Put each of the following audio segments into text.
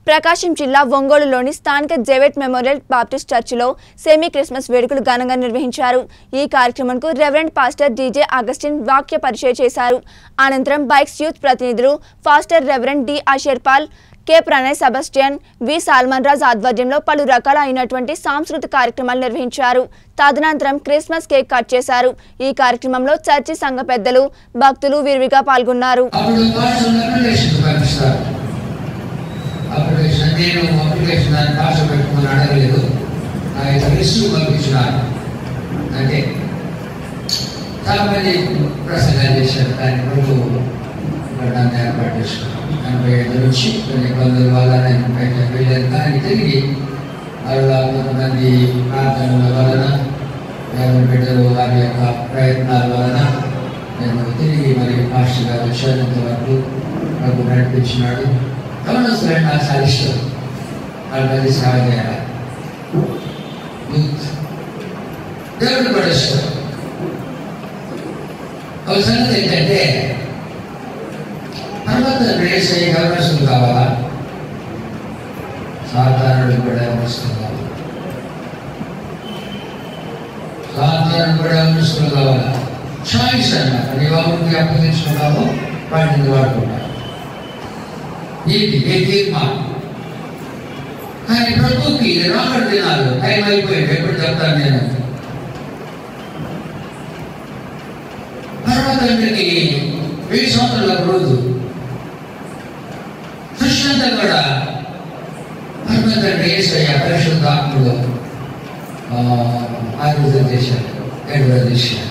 ప్రకాశం జిల్లా ఒంగోలులోని స్థానిక జెవెట్ మెమోరియల్ బాప్టిస్ట్ చర్చిలో సెమీ క్రిస్మస్ వేడుకలు ఘనంగా నిర్వహించారు ఈ కార్యక్రమంకు రెవరెండ్ పాస్టర్ డీజే అగస్టిన్ వాక్య పరిచయం చేశారు అనంతరం బైక్స్ యూత్ ప్రతినిధులు pastor reverend D Asharpal K Pranay Sebastian V Solomon Raj ఆధ్వర్యంలో పలు రకాల అయినటువంటి సాంస్కృతిక కార్యక్రమాలు నిర్వహించారు తదనంతరం క్రిస్మస్ కేక్ కట్ చేశారు ఈ కార్యక్రమంలో చర్చి సంఘ పెద్దలు భక్తులు విరివిగా పాల్గొన్నారు అప్పుడు భాషలు అప్లికేషన్ పంపిస్తారు అప్లికేషన్ నేను అప్లికేషన్ దాన్ని భాష పెట్టుకుని అడగలేదు నా యొక్క రిస్క్ పంపించినాను అంటే చాలా మంది ప్రసంగాలు చేశారు దాని ప్రభు నన్ను ఏర్పాటు చేసుకున్నాను ఎనభై ఐదు నుంచి కొన్ని ఇబ్బందుల వల్ల నేను బయటకు వెళ్ళాను కానీ తిరిగి వాళ్ళ కొంతమంది ప్రార్థనల వలన దేవుని బిడ్డలు వారి యొక్క ప్రయత్నాల వలన నేను తిరిగి మరి మాస్టర్ గారు వచ్చేంత వరకు నాకు నడిపించినాడు గమనిస్తున్నాడు నాకు చాలా ఇష్టం వాళ్ళ మంది సేవ చేయాలి యూత్ దేవుడు కూడా ఇష్టం ఒక సంగతి ఏంటంటే తర్వాత రేస్ అయ్యే అవకాశం కావాలా సాధారణుడు కూడా అవకాశం కావాలి సాధారణ కూడా అవకాశం కావాలా చాయిస్ అన్నమాట నీ ఎవరికి అప్పగించుకున్నామో వాటిని వాడుకుంటాను ఇది ఏ తీర్మానం కానీ ప్రభుకి ఇది రాకడ దినాలు టైం అయిపోయింది ఎప్పుడు చెప్తాను నేను పర్వతండ్రికి వెయ్యి సంవత్సరాల రోజు సృష్టి అంతా కూడా పరమతండ్రి ఏసయ్య పరిశుద్ధాత్ముడు ఆయుధం చేశాడు ఏడుగురు చేశాడు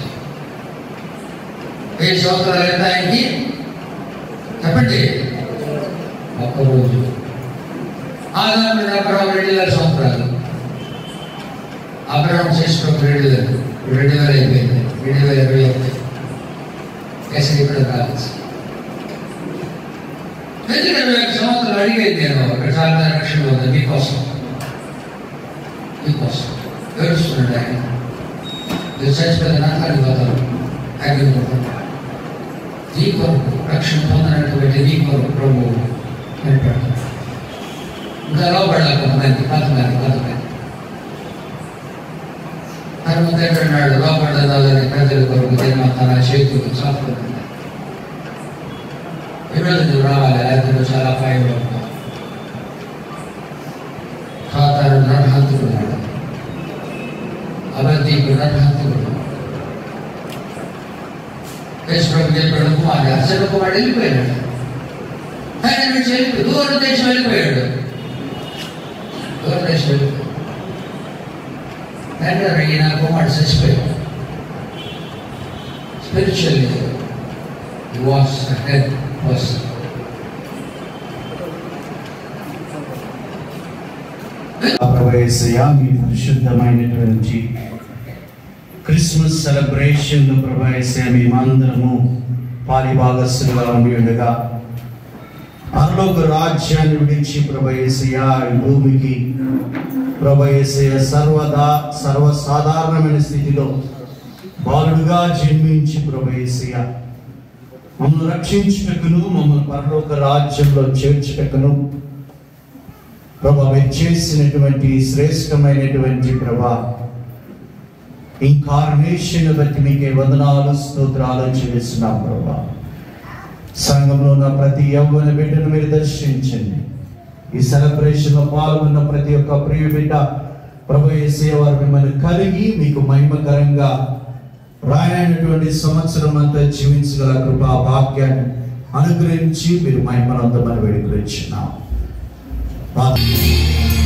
వెయ్యి సంవత్సరాలు ఎంత అయింది చెప్పండి ఒక్కరోజు ఆదాము అబ్రహం రెండు వేల సంవత్సరాలు అబ్రహం చేసుకున్న రెండు వేలు రెండు వేలు అయిపోయింది రెండు వేల ఇరవై ఒకటి కేసరి కూడా కాలేదు ఎందుకంటే ఇరవై ఒక్క సంవత్సరాలు అడిగేది నేను ఒక చాలా రక్షణ ఉంది మీకోసం మీకోసం ఏడుస్తున్నాడు ఆయన మీరు చచ్చిపోతే నాకు అడిగిపోతారు అడిగిపోతారు నీ కొరకు రక్షణ పొందినటువంటి నీ కొరకు ప్రభు కనిపెడతాడు ఇంకా లోపడాలి కొంతమంది కొంతమంది కొంతమంది హనుమంతు అంటున్నాడు లోపడాలని ప్రజల కొరకు జన్మ తన చేతులు చాపుకుంటున్నాడు ఈరోజు నువ్వు రావాలి లేకపోతే నువ్వు చాలా అపాయంలో ఉంటావు ఖాతాను నరహంతుకున్నాడు అబద్ధీకు నరహంతుకున్నాడు యేసుప్రభు చెప్పాడు కుమారుడు అసలు కుమారుడు వెళ్ళిపోయాడు ఆయన నుంచి వెళ్ళిపోయి దూరం దేశం వెళ్ళిపోయాడు దూరం దేశం వెళ్ళిపోయాడు తండ్రి ఈయన కుమారుడు చచ్చిపోయాడు spiritually he was a dead person. ప్రభేసయ మీ పరిశుద్ధమైనటువంటి క్రిస్మస్ సెలబ్రేషన్ ప్రభేసయ మేమందరము పాలిభాగస్సులుగా ఉండి ఉండగా పరలోక రాజ్యాన్ని విడిచి ప్రభేసయ ఈ భూమికి ప్రభేసయ సర్వదా సర్వసాధారణమైన స్థితిలో బాలుడుగా జన్మించి ప్రభేసయ మమ్మల్ని రక్షించుటకును మమ్మల్ని పరలోక రాజ్యంలో చేర్చుటకును ప్రభా మీరు చేసినటువంటి శ్రేష్టమైనటువంటి ప్రభా ఇంకార్నేషన్ బట్టి మీకే వందనాలు స్తోత్రాలు చెల్లిస్తున్నాం ప్రభా సంఘంలో ఉన్న ప్రతి యవ్వన బిడ్డను మీరు దర్శించండి ఈ సెలబ్రేషన్ లో పాల్గొన్న ప్రతి ఒక్క ప్రియ బిడ్డ ప్రభు యేసే వారు మిమ్మల్ని కలిగి మీకు మహిమకరంగా రాయనటువంటి సంవత్సరం అంతా జీవించగల కృపా భాగ్యాన్ని అనుగ్రహించి మీరు మహిమనంతమని వేడుకొచ్చున్నాం